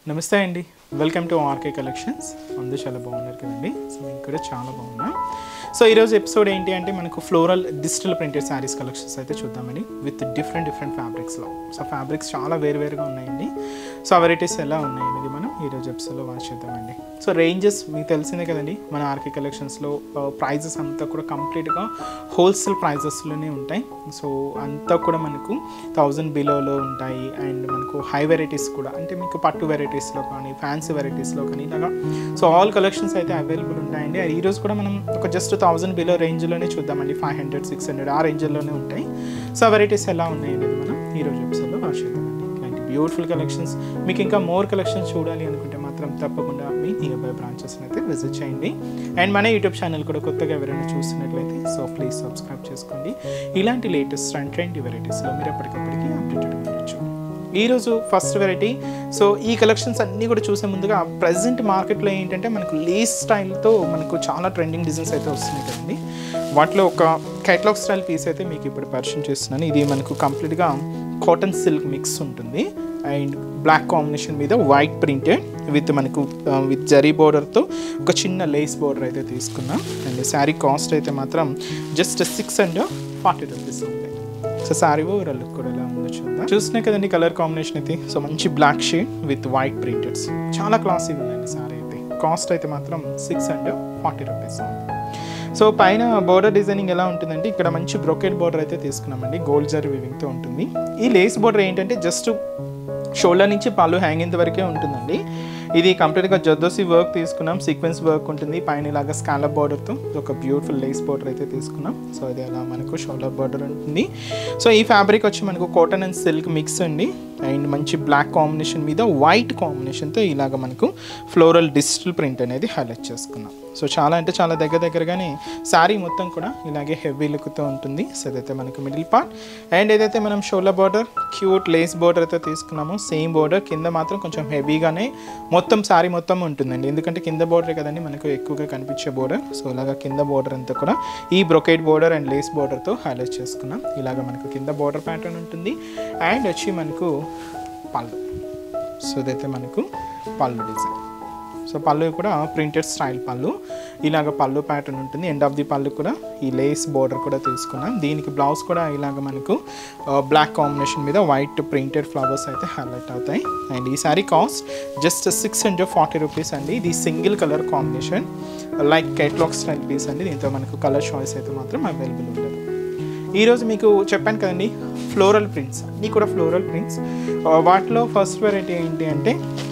నమస్తే అండి welcome to RK collections అందరూ చాలా బాగున్నారు కదండి సో మేము కూడా చాలా బాగున్నాం సో ఈరోజు ఎపిసోడ్ ఏంటి అంటే మనకు floral digital printed saris collections అయితే చూద్దామండి విత్ డిఫరెంట్ డిఫరెంట్ ఫ్యాబ్రిక్స్లో సో ఫ్యాబ్రిక్స్ చాలా వేరు వేరుగా ఉన్నాయండి సో ఆ వెరైటీస్ ఎలా ఉన్నాయి అనేది మనం ఈరోజు ఎపిసోడ్లో వాచ్ చేద్దామండి సో రేంజెస్ మీకు తెలిసిందే కదండి మన ఆర్కే కలెక్షన్స్లో ప్రైజెస్ అంతా కూడా కంప్లీట్గా హోల్సేల్ ప్రైజెస్లోనే ఉంటాయి సో అంతా కూడా మనకు థౌజండ్ బిలోలో ఉంటాయి అండ్ మనకు హై వెరైటీస్ కూడా అంటే మీకు పట్టు వెరైటీస్లో కానీ ఫ్యాన్సీ వెరైటీస్లో కానీ ఇలాగా సో ఆల్ కలెక్షన్స్ అయితే అవైలబుల్ ఉంటాయండి అది ఈరోజు కూడా మనం ఒక జస్ట్ థౌజండ్ బిలో రేంజ్లోనే చూద్దామండి ఫైవ్ హండ్రెడ్ సిక్స్ హండ్రెడ్ ఆ రేంజ్లోనే ఉంటాయి సో ఆ వెరైటీస్ ఎలా ఉన్నాయి అనేది మనం ఈరోజు ఎపిసోడ్లో వాచ్ చేద్దామండి ఇలాంటి బ్యూటిఫుల్ కలెక్షన్స్ మీకు ఇంకా మోర్ కలెక్షన్స్ చూడాలి అనుకుంటే మాత్రం తప్పకుండా మీ నియర్ బై బ్రాంచెస్ని అయితే విజిట్ చేయండి అండ్ మన యూట్యూబ్ ఛానల్ కూడా కొత్తగా ఎవరైనా చూస్తున్నట్లయితే సో ప్లీజ్ సబ్స్క్రైబ్ చేసుకోండి ఇలాంటి లేటెస్ట్ అండ్ ట్రెండ్ వెరైటీస్లో మీరు ఎప్పటికప్పటికి అప్డేటెడ్ ఉండొచ్చు ఈరోజు ఫస్ట్ వెరైటీ సో ఈ కలెక్షన్స్ అన్నీ కూడా చూసే ముందుగా ప్రజెంట్ మార్కెట్లో ఏంటంటే మనకు లేస్ స్టైల్తో మనకు చాలా ట్రెండింగ్ డిజైన్స్ అయితే వస్తున్నాయి కదండి వాటిలో ఒక కేటలాగ్ స్టైల్ పీస్ అయితే మీకు ఇప్పుడు పరిచయం చేస్తున్నాను ఇది మనకు కంప్లీట్గా కాటన్ సిల్క్ మిక్స్ ఉంటుంది అండ్ బ్లాక్ కాంబినేషన్ మీద వైట్ ప్రింటెడ్ విత్ మనకు విత్ జరీ బోర్డర్తో ఒక చిన్న లేస్ బోర్డర్ అయితే తీసుకున్నాం అండ్ శారీ కాస్ట్ అయితే మాత్రం just six and forty rupees ఉంది సో శారీ ఓవరాల్ లుక్ కూడా ఎలా ఉందో చూద్దాం చూసినా కదండి కలర్ కాంబినేషన్ అయితే సో మంచి black shade with white printeds చాలా క్లాసీగా ఉందండి శారీ అయితే కాస్ట్ అయితే మాత్రం సిక్స్ అండ్ ఫార్టీ రూపీస్ ఉంది సో పైన బోర్డర్ డిజైనింగ్ ఎలా ఉంటుందంటే ఇక్కడ మంచి బ్రోకెట్ బోర్డర్ అయితే తీసుకున్నామండి గోల్డ్ జరీ వివింగ్తో ఉంటుంది ఈ లేస్ బోర్డర్ ఏంటంటే జస్ట్ షోల్డర్ నుంచి పళ్ళు హ్యాంగింగ్ వరకే ఉంటుందండి ఇది కంప్లీట్గా జద్దోసి వర్క్ తీసుకున్నాం సీక్వెన్స్ వర్క్ ఉంటుంది పైన ఇలాగా స్కాలప్ బార్డర్తో ఒక బ్యూటిఫుల్ లేస్ బార్డర్ అయితే తీసుకున్నాం సో ఇది అలా మనకు షోల్డర్ బార్డర్ ఉంటుంది సో ఈ ఫ్యాబ్రిక్ వచ్చి మనకు కాటన్ అండ్ సిల్క్ మిక్స్ అండి అండ్ మంచి బ్లాక్ కాంబినేషన్ మీద వైట్ కాంబినేషన్తో ఇలాగ మనకు ఫ్లోరల్ డిజిటల్ ప్రింట్ అనేది హైలైట్ చేసుకున్నాం సో చాలా అంటే చాలా దగ్గర దగ్గరగానే శారీ మొత్తం కూడా ఇలాగే హెవీ లుక్తో ఉంటుంది సో ఇదైతే మనకు మిడిల్ పార్ట్ అండ్ ఏదైతే మనం shoulder border cute lace border అయితే తీసుకున్నామో సేమ్ బార్డర్ కింద మాత్రం కొంచెం హెవీగానే మొత్తం శారీ మొత్తం ఉంటుందండి ఎందుకంటే కింద బార్డర్ కదండి మనకు ఎక్కువగా కనిపించే బార్డర్ సో ఇలాగ కింద బార్డర్ అంతా కూడా ఈ బ్రొకేట్ బార్డర్ అండ్ లేస్ బార్డర్తో హైలైట్ చేసుకున్నాం ఇలాగ మనకు కింద బార్డర్ ప్యాటర్న్ ఉంటుంది అండ్ వచ్చి మనకు పళ్ళు సో ఇదైతే మనకు పళ్ళు డిజైన్ సో పళ్ళు కూడా ప్రింటెడ్ స్టైల్ పళ్ళు ఇలాగ పళ్ళు ప్యాటర్న్ ఉంటుంది ఎండ్ ఆఫ్ ది పళ్ళు కూడా ఈ లేస్ బోర్డర్ కూడా తీసుకున్నాం దీనికి బ్లౌజ్ కూడా ఇలాగ మనకు బ్లాక్ కాంబినేషన్ మీద వైట్ ప్రింటెడ్ ఫ్లవర్స్ అయితే హైలైట్ అవుతాయి అండ్ ఈ sari cost just six hundred forty rupees అండి ఇది single colour combination like catalogue style piece అండి దీంతో మనకు కలర్ చాయిస్ అయితే మాత్రం అవైలబుల్ ఉండదు ఈరోజు మీకు చెప్పాను కదండి ఫ్లోరల్ ప్రింట్స్ అన్నీ కూడా ఫ్లోరల్ ప్రింట్స్ వాటిలో ఫస్ట్ వెరైటీ ఏంటి అంటే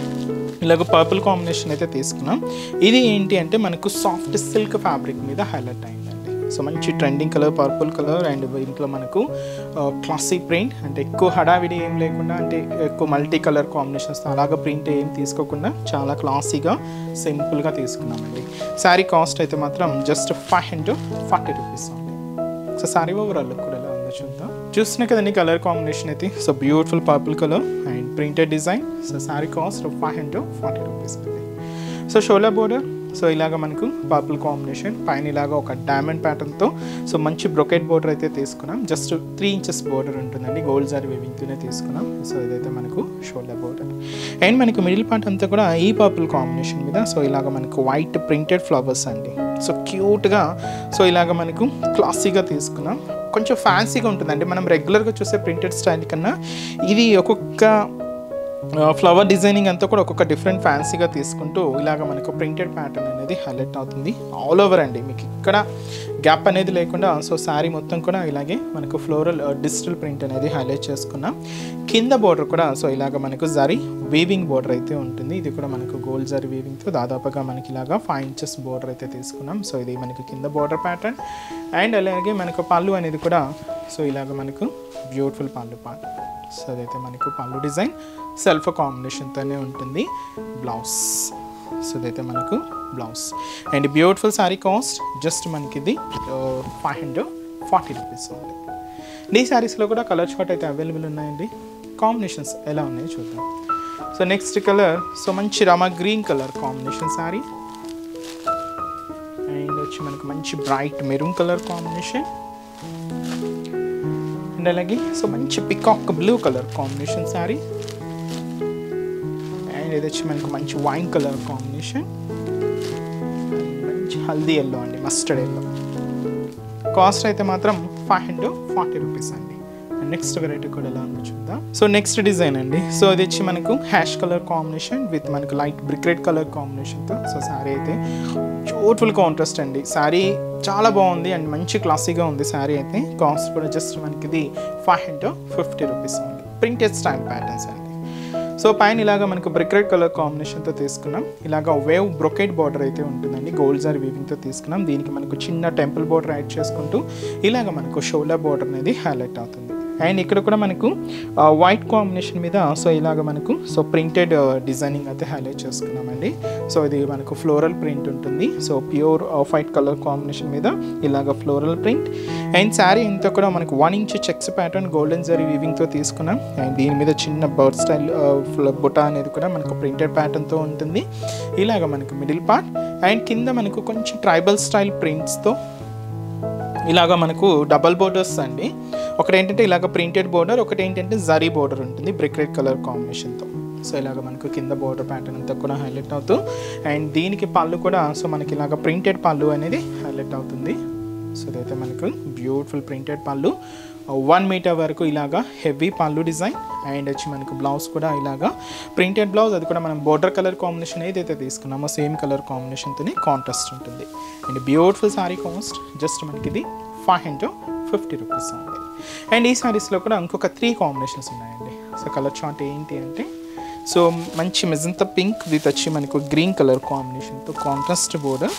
ఇలాగ పర్పుల్ కాంబినేషన్ అయితే తీసుకున్నాం ఇది ఏంటి అంటే మనకు సాఫ్ట్ సిల్క్ ఫ్యాబ్రిక్ మీద హైలైట్ అయిందండి సో మంచి trending colour purple colour and ఇంట్లో మనకు క్లాసిక్ ప్రింట్ అంటే ఎక్కువ హడావిడి ఏం లేకుండా అంటే ఎక్కువ మల్టీ కలర్ కాంబినేషన్స్ అలాగ ప్రింట్ ఏం తీసుకోకుండా చాలా క్లాసీగా సింపుల్గా తీసుకున్నామండి శారీ కాస్ట్ అయితే మాత్రం just five hundred forty rupees ఉంది సో సారీ ఓవరాల్ లుక్ కూడా ఎలా ఉందో చూద్దాం చూస్తున్నా కదండి కలర్ కాంబినేషన్ అయితే so beautiful purple colour and printed design so sari cost five hundred forty rupees అండి సో షోలా బోర్డర్ సో ఇలాగ మనకు పర్పుల్ కాంబినేషన్ పైన ఇలాగ ఒక డైమండ్ ప్యాటర్న్తో సో మంచి బ్రొకెట్ బోర్డర్ అయితే తీసుకున్నాం జస్ట్ త్రీ ఇంచెస్ బోర్డర్ ఉంటుందండి గోల్డ్ జారీ వేవింగ్తోనే తీసుకున్నాం సో ఇదైతే మనకు షోల్డర్ బోర్డర్ అండ్ మనకు మిడిల్ పార్ట్ అంతా కూడా ఈ పర్పుల్ కాంబినేషన్ మీద సో ఇలాగ మనకు వైట్ ప్రింటెడ్ ఫ్లవర్స్ అండి సో క్యూట్గా సో ఇలాగ మనకు క్లాసీగా తీసుకున్నాం కొంచెం ఫ్యాన్సీగా ఉంటుందండి మనం రెగ్యులర్గా చూసే ప్రింటెడ్ స్టైల్ కన్నా ఇది ఒక్కొక్క ఫ్లవర్ డిజైనింగ్ అంతా కూడా ఒక్కొక్క డిఫరెంట్ ఫ్యాన్సీగా తీసుకుంటూ ఇలాగ మనకు ప్రింటెడ్ ప్యాటర్న్ అనేది హైలైట్ అవుతుంది ఆల్ ఓవర్ అండి మీకు ఇక్కడ గ్యాప్ అనేది లేకుండా సో శారీ మొత్తం కూడా ఇలాగే మనకు ఫ్లోరల్ డిజిటల్ ప్రింట్ అనేది హైలైట్ చేసుకున్నాం కింద బోర్డర్ కూడా సో ఇలాగ మనకు జరీ వీవింగ్ బోర్డర్ అయితే ఉంటుంది ఇది కూడా మనకు గోల్డ్ జరీ వీవింగ్తో దాదాపుగా మనకి ఇలాగా ఫైవ్ ఇంచెస్ బోర్డర్ అయితే తీసుకున్నాం సో ఇది మనకి కింద బోర్డర్ ప్యాటర్న్ అండ్ అలాగే మనకు పళ్ళు అనేది కూడా సో ఇలాగ మనకు బ్యూటిఫుల్ పళ్ళు పార్ట్ సో అదైతే మనకు పళ్ళు డిజైన్ సెల్ఫ్ కాంబినేషన్తోనే ఉంటుంది బ్లౌజ్ సో ఇదైతే మనకు blouse and beautiful sari cost just మనకి ఇది ఫైవ్ హండ్రెడ్ ఫార్టీ రూపీస్ ఉంది ఈ శారీస్లో కూడా కలర్ చార్ట్ అయితే అవైలబుల్ ఉన్నాయండి కాంబినేషన్స్ ఎలా ఉన్నాయో చూద్దాం సో నెక్స్ట్ కలర్ సో మంచి Rama green colour combination sari and వచ్చి మనకు మంచి bright maroon colour combination and అలాగే సో మంచి peacock blue colour combination sari and and ఇది వచ్చి మనకు మంచి వైన్ కలర్ కాంబినేషన్ మంచి హల్దీ ఎల్లో అండి మస్టర్డ్ ఎల్లో కాస్ట్ అయితే మాత్రం ఫైవ్ హండ్రెడ్ ఫార్టీ రూపీస్ అండి నెక్స్ట్ వెరైటీ కూడా ఎలా ఉందో చూద్దాం సో నెక్స్ట్ డిజైన్ అండి సో ఇది వచ్చి మనకు హ్యాష్ కలర్ కాంబినేషన్ విత్ మనకు లైట్ బ్రిక్ రెడ్ కలర్ కాంబినేషన్తో సో శారీ అయితే బ్యూటిఫుల్ కాంట్రాస్ట్ అండి శారీ చాలా బాగుంది అండ్ మంచి క్లాసీగా ఉంది శారీ అయితే కాస్ట్ కూడా జస్ట్ మనకి ఇది ఫైవ్ హండ్రెడ్ ఫిఫ్టీ రూపీస్ ఉంది ప్రింటెడ్ స్టైల్ ప్యాటర్న్స్ అండి సో పైన ఇలాగ మనకు బ్రిక్ రెడ్ కలర్ కాంబినేషన్తో తీసుకున్నాం ఇలాగ వేవ్ బ్రొకెట్ బార్డర్ అయితే ఉంటుందండి గోల్డ్ జార్ వీవింగ్తో తీసుకున్నాం దీనికి మనకు చిన్న టెంపుల్ బార్డర్ యాడ్ చేసుకుంటూ ఇలాగ మనకు షోల్డర్ బార్డర్ అనేది హైలైట్ అవుతుంది అండ్ ఇక్కడ కూడా మనకు వైట్ కాంబినేషన్ మీద సో ఇలాగ మనకు సో ప్రింటెడ్ డిజైనింగ్ అయితే హైలైట్ చేసుకున్నామండి సో ఇది మనకు ఫ్లోరల్ ప్రింట్ ఉంటుంది so pure off white colour combination మీద ఇలాగ ఫ్లోరల్ ప్రింట్ అండ్ శారీ ఇంత కూడా మనకు one inch checks pattern golden zari వీవింగ్తో తీసుకున్నాం అండ్ దీని మీద చిన్న బర్డ్ స్టైల్ బుటా అనేది కూడా మనకు ప్రింటెడ్ ప్యాటర్న్తో ఉంటుంది ఇలాగ మనకు మిడిల్ పార్ట్ అండ్ కింద మనకు కొంచెం ట్రైబల్ స్టైల్ ప్రింట్స్తో ఇలాగ మనకు డబల్ బోర్డర్స్ అండి ఒకటి ఏంటంటే ఇలాగ ప్రింటెడ్ బోర్డర్ ఒకటి ఏంటంటే జరీ బోర్డర్ ఉంటుంది బ్రిక్ రెడ్ కలర్ కాంబినేషన్తో సో ఇలాగ మనకు కింద బోర్డర్ ప్యాటర్న్ అంతా కూడా హైలైట్ అవుతూ అండ్ దీనికి పళ్ళు కూడా సో మనకి ఇలాగ ప్రింటెడ్ పళ్ళు అనేది హైలైట్ అవుతుంది సో ఇదైతే మనకు beautiful printed pallu one metre వరకు ఇలాగా హెవీ పళ్ళు డిజైన్ అండ్ వచ్చి మనకు బ్లౌజ్ కూడా ఇలాగా ప్రింటెడ్ బ్లౌజ్ అది కూడా మనం బోర్డర్ కలర్ కాంబినేషన్ ఏదైతే తీసుకున్నామో సేమ్ కలర్ కాంబినేషన్తోనే కాంట్రాస్ట్ ఉంటుంది and beautiful sari cost just మనకి ఇది ఫైవ్ హండ్రెడ్ ఫిఫ్టీ రూపీస్ ఉంది అండ్ ఈ సారీస్లో కూడా ఇంకొక త్రీ కాంబినేషన్స్ ఉన్నాయండి సో కలర్ చార్ట్ ఏంటి అంటే సో మంచి మెజంతా పింక్ విత్ వచ్చి మనకు గ్రీన్ కలర్ కాంబినేషన్తో కాంట్రాస్ట్ బోర్డర్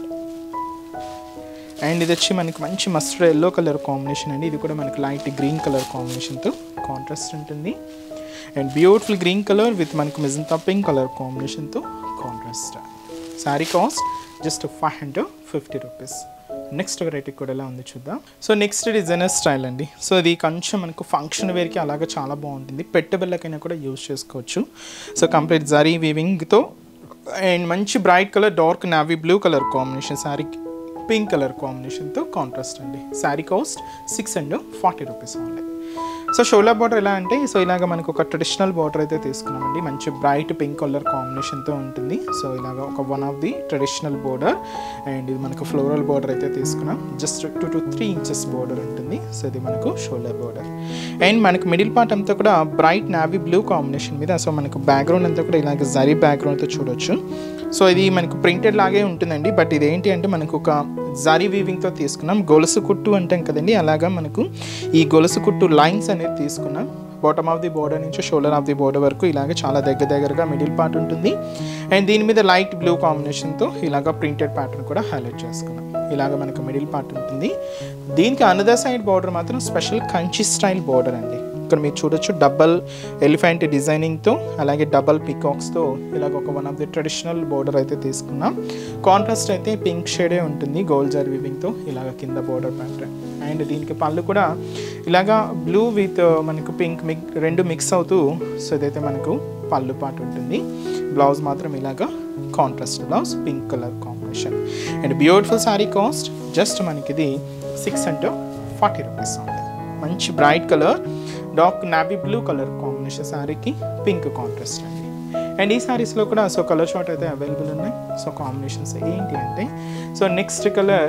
అండ్ ఇది వచ్చి మనకి మంచి మస్టర్డ్ ఎల్లో కలర్ కాంబినేషన్ అండి ఇది కూడా మనకి లైట్ గ్రీన్ కలర్ కాంబినేషన్తో కాంట్రాస్ట్ ఉంటుంది and beautiful green colour with మనకు మెజంతా పింక్ కలర్ కాంబినేషన్తో contrast sari cost just five hundred fifty rupees next variety కూడా ఎలా ఉంది చూద్దాం సో నెక్స్ట్ డిజైనర్ స్టైల్ అండి సో ఇది కొంచెం మనకు ఫంక్షన్ వేర్కి అలాగే చాలా బాగుంటుంది పెట్టబెల్లకైనా కూడా యూజ్ చేసుకోవచ్చు సో కంప్లీట్ జరీ వీవింగ్తో అండ్ మంచి bright colour dark navy blue colour combination శారీకి పింక్ కలర్ కాంబినేషన్తో కాంట్రాస్ట్ అండి sari cost six and forty rupees only so షోలా బార్డర్ ఎలా అంటే సో ఇలాగ మనకు ఒక ట్రెడిషనల్ బార్డర్ అయితే తీసుకున్నామండి మంచి బ్రైట్ పింక్ కలర్ కాంబినేషన్తో ఉంటుంది సో ఇలాగ ఒక one of the traditional border and ఇది మనకు ఫ్లోరల్ బార్డర్ అయితే తీసుకున్నాం just two to three inches border ఉంటుంది సో ఇది మనకు షోల్డర్ బార్డర్ అండ్ మనకు మిడిల్ పార్ట్ అంతా కూడా బ్రైట్ నావీ బ్లూ కాంబినేషన్ మీద సో మనకు బ్యాక్గ్రౌండ్ అంతా కూడా ఇలాగ జరీ బ్యాక్గ్రౌండ్తో చూడొచ్చు సో ఇది మనకు ప్రింటెడ్ లాగే ఉంటుందండి బట్ ఇది ఏంటి అంటే మనకు ఒక జారీ వీవింగ్తో తీసుకున్నాం గొలుసు కుట్టు అంటాం కదండి అలాగా మనకు ఈ గొలుసు కుట్టు లైన్స్ అనేది తీసుకున్నాం బాటమ్ ఆఫ్ ది బోర్డర్ నుంచి షోల్డర్ ఆఫ్ ది బోర్డర్ వరకు ఇలాగ చాలా దగ్గర దగ్గరగా మిడిల్ పార్ట్ ఉంటుంది అండ్ దీని మీద లైట్ బ్లూ కాంబినేషన్తో ఇలాగ ప్రింటెడ్ ప్యాటర్న్ కూడా హైలైట్ చేసుకున్నాం ఇలాగ మనకు మిడిల్ పార్ట్ ఉంటుంది దీనికి అనదర్ సైడ్ బార్డర్ మాత్రం స్పెషల్ కంచి స్టైల్ బార్డర్ అండి ఇక్కడ మీరు చూడొచ్చు డబల్ ఎలిఫెంట్ డిజైనింగ్తో అలాగే డబల్ పికాక్స్తో ఇలాగ ఒక one of the traditional border అయితే తీసుకున్నాం కాంట్రాస్ట్ అయితే పింక్ షేడే ఉంటుంది గోల్డ్ జార్ వివింగ్తో ఇలాగ కింద బోర్డర్ ప్యాటర్న్ అండ్ దీనికి పళ్ళు కూడా ఇలాగా బ్లూ విత్ మనకు పింక్ మిక్ రెండు మిక్స్ అవుతూ సో ఇదైతే మనకు పళ్ళు పాటు ఉంటుంది బ్లౌజ్ మాత్రం ఇలాగా contrast blouse pink colour combination and beautiful sari cost just మనకి ఇది సిక్స్ హండ్రెడ్ ఫార్టీ రూపీస్ ఉంది మంచి bright colour dark navy blue colour combination శారీకి పింక్ కాంట్రాస్ట్ అండి అండ్ ఈ శారీస్లో కూడా సో కలర్ షార్ట్ అయితే అవైలబుల్ ఉన్నాయి సో కాంబినేషన్స్ ఏంటి అంటే సో నెక్స్ట్ కలర్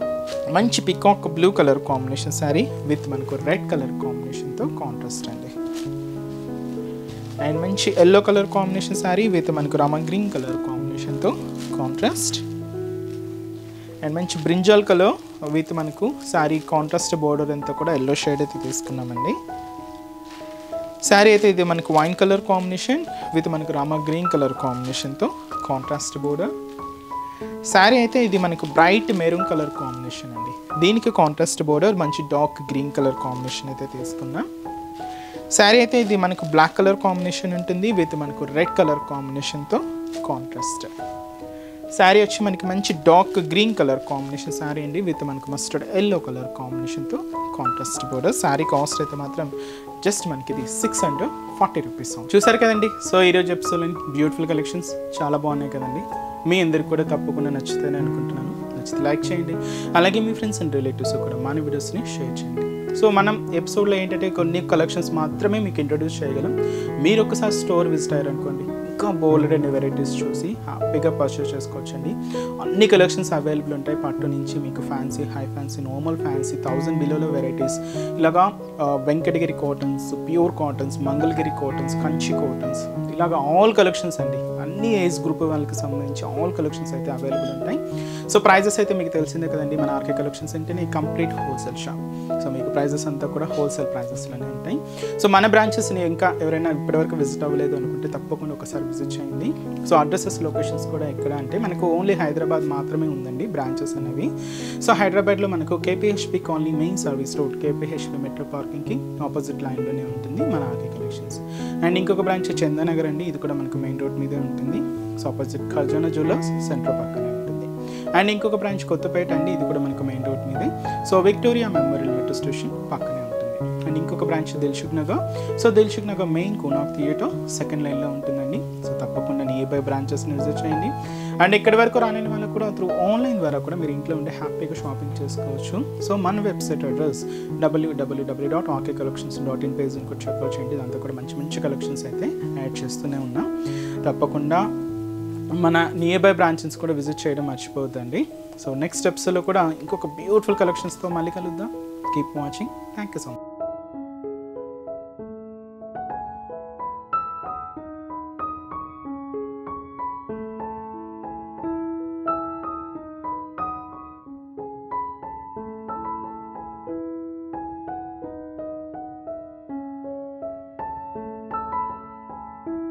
మంచి peacock blue colour combination sari with మనకు రెడ్ కలర్ కాంబినేషన్తో కాంట్రాస్ట్ అండి అండ్ మంచి yellow colour combination sari with మనకు రామ గ్రీన్ కలర్ కాంబినేషన్తో కాంట్రాస్ట్ అండ్ మంచి బ్రింజాల్ కలర్ విత్ మనకు శారీ కాంట్రాస్ట్ బోర్డర్ అంతా కూడా ఎల్లో షేడ్ అయితే తీసుకున్నామండి శారీ అయితే ఇది మనకు వైన్ కలర్ కాంబినేషన్ విత్ మనకు రామ గ్రీన్ కలర్ కాంబినేషన్తో కాంట్రాస్ట్ బోర్డర్ శారీ అయితే ఇది మనకు బ్రైట్ మెరూన్ కలర్ కాంబినేషన్ అండి దీనికి కాంట్రాస్ట్ బోర్డర్ మంచి డార్క్ గ్రీన్ కలర్ కాంబినేషన్ అయితే తీసుకున్నాం శారీ అయితే ఇది మనకు బ్లాక్ కలర్ కాంబినేషన్ ఉంటుంది విత్ మనకు రెడ్ కలర్ కాంబినేషన్తో కాంట్రాస్ట్ శారీ వచ్చి మనకి మంచి dark green colour combination sari అండి విత్ మనకు మస్టర్డ్ ఎల్లో కలర్ కాంబినేషన్తో కాంట్రాస్ట్ బోర్డర్ శారీ కాస్ట్ అయితే మాత్రం జస్ట్ మనకి ఇది సిక్స్ హండ్రెడ్ ఫార్టీ రూపీస్ చూసారు కదండి సో ఈరోజు ఎపిసోడ్లో బ్యూటిఫుల్ కలెక్షన్స్ చాలా బాగున్నాయి కదండి మీ అందరికి కూడా తప్పకుండా నచ్చుతాయని అనుకుంటున్నాను నచ్చితే లైక్ చేయండి అలాగే మీ ఫ్రెండ్స్ అండ్ రిలేటివ్స్ కూడా మన వీడియోస్ని షేర్ చేయండి సో మనం ఎపిసోడ్లో ఏంటంటే కొన్ని కలెక్షన్స్ మాత్రమే మీకు ఇంట్రొడ్యూస్ చేయగలం మీరు ఒకసారి స్టోర్ విజిట్ అయ్యారనుకోండి ఇంకా బోల్డ్ అండ్ వెరైటీస్ చూసి హ్యాపీగా పర్చేస్ చేసుకోవచ్చండి అన్ని కలెక్షన్స్ అవైలబుల్ ఉంటాయి పట్టు నుంచి మీకు fancy high fancy normal fancy thousand బిలోలో వెరైటీస్ ఇలాగా ఆ, Venkatagiri cottons pure cottons Mangalagiri cottons Kanchi cottons ఇలాగా ఆల్ కలెక్షన్స్ అండి అన్ని ఏజ్ గ్రూప్ వాళ్ళకి సంబంధించి ఆల్ కలెక్షన్స్ అయితే అవైలబుల్ ఉంటాయి సో ప్రైజెస్ అయితే మీకు తెలిసిందే కదండి మన ఆర్కే కలెక్షన్స్ అంటేనే కంప్లీట్ హోల్సేల్ షాప్ సో మీకు ప్రైజెస్ అంతా కూడా హోల్సేల్ ప్రైజెస్లోనే ఉంటాయి సో మన బ్రాంచెస్ని ఇంకా ఎవరైనా ఇప్పటివరకు విజిట్ అవ్వలేదు అనుకుంటే తప్పకుండా ఒకసారి విజిట్ చేయండి సో అడ్రసెస్ లొకేషన్స్ కూడా ఎక్కడ అంటే మనకు ఓన్లీ హైదరాబాద్ మాత్రమే ఉందండి బ్రాంచెస్ అనేవి సో హైదరాబాద్లో మనకు KPHB Colony main service road KPHB metro పార్కింగ్కి ఆపోజిట్ లైన్లోనే ఉంటుంది మన ఆర్కే కలెక్షన్స్ అండ్ ఇంకొక బ్రాంచ్ చందనగర్ అండి ఇది కూడా మనకు మెయిన్ రోడ్ మీదే ఉంటుంది so opposite Khazana Jewellers centre పక్కనే ఉంటుంది అండ్ ఇంకొక బ్రాంచ్ కొత్తపేట అండి ఇది కూడా మనకు మెయిన్ రోడ్ మీదే so Victoria Memorial metro station పక్కనే ఉంటుంది అండ్ ఇంకొక branch Dilsukh Nagar so Dilsukh Nagar main Konark theatre second లైన్లో ఉంటుందండి సో తప్పకుండా నియర్ బై బ్రాంచెస్ని విజిట్ చేయండి అండ్ ఇక్కడి వరకు రాని వాళ్ళకు కూడా త్రూ ఆన్లైన్ ద్వారా కూడా మీరు ఇంట్లో ఉండే హ్యాపీగా షాపింగ్ చేసుకోవచ్చు సో మన వెబ్సైట్ అడ్రస్ డబ్ల్యూడబ్ల్యూడబ్ల్యూ dot RK Collections dot in page ఇంకోటి చెక్అవుట్ చేయండి దాంతో కూడా మంచి మంచి కలెక్షన్స్ అయితే యాడ్ చేస్తూనే ఉన్నాం తప్పకుండా మన నియర్ బై బ్రాంచెస్ కూడా విజిట్ చేయడం మర్చిపోవద్దండి సో నెక్స్ట్ స్టెప్స్లో కూడా ఇంకొక బ్యూటిఫుల్ కలెక్షన్స్తో మళ్ళీ కలుద్దాం keep watching thank you so much